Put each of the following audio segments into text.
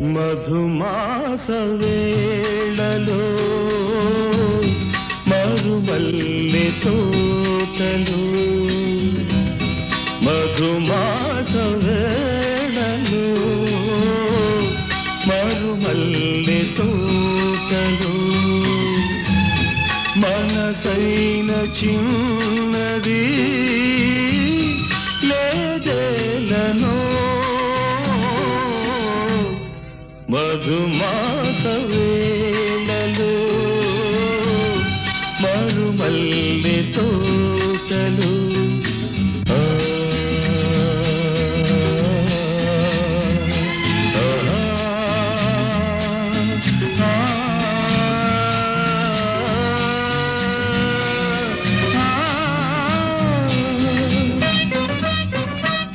మధుమాస వేళలో మరుమల్లె తోటలు మధుమాస వేళలో మరుమల్లె తోటలు మనసైన చిన్నది లేదేలనో మధుమాస వేళలో మరుమల్లె తోటలు ఆ, ఆ, ఆ.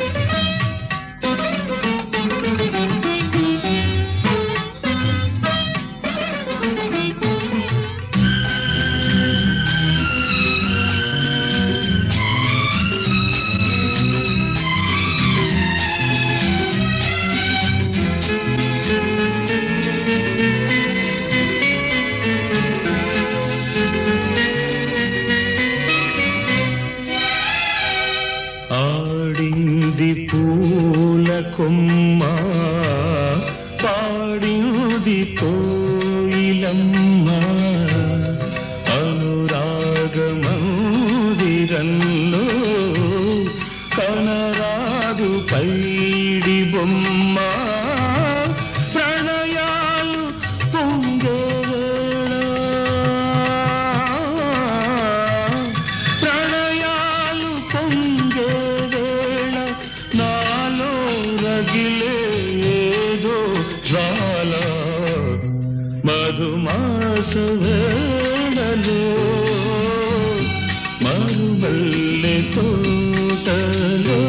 ఆడింది పూల కొమ్మ పాడింది కోయిలమ్మ అనురాగ మందిరంలో కనరాదు పైడి బొమ్మ ప్రణయాలు పొంగే వేళ ప్రణయాలు పొంగే వేళ నాలో రగిలే ఏదో జ్వాల మధుమాస వేళలో మరుమల్లె తోటలో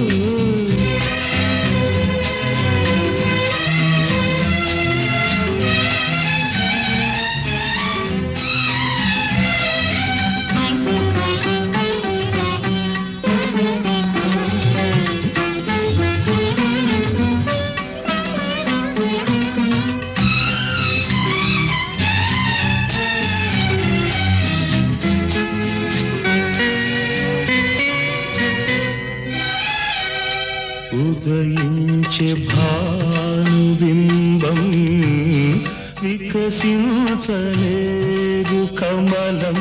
ఉదయించే భానుబింబం వికసించలేదు కమలం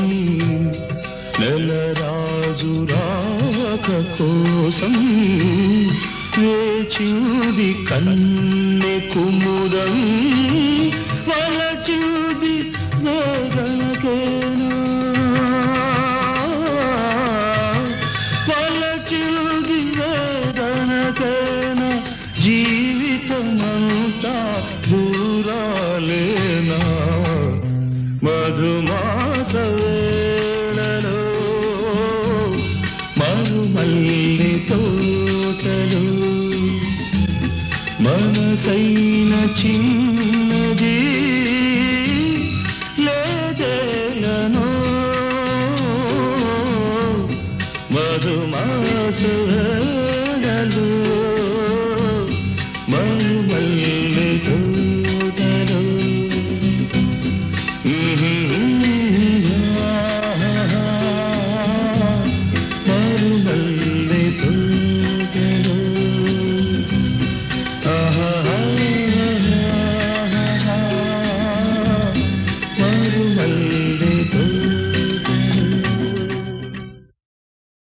నెలరాజు రాక కోసం వేచింది కన్నె కుముదం వలచింది వేదనకేనా వలచింది వేదనకేనా జీవితమంతా దూరాలేనా మధుమాస వేళలో మరుమల్లి తోటలు మనసైన చిన్నది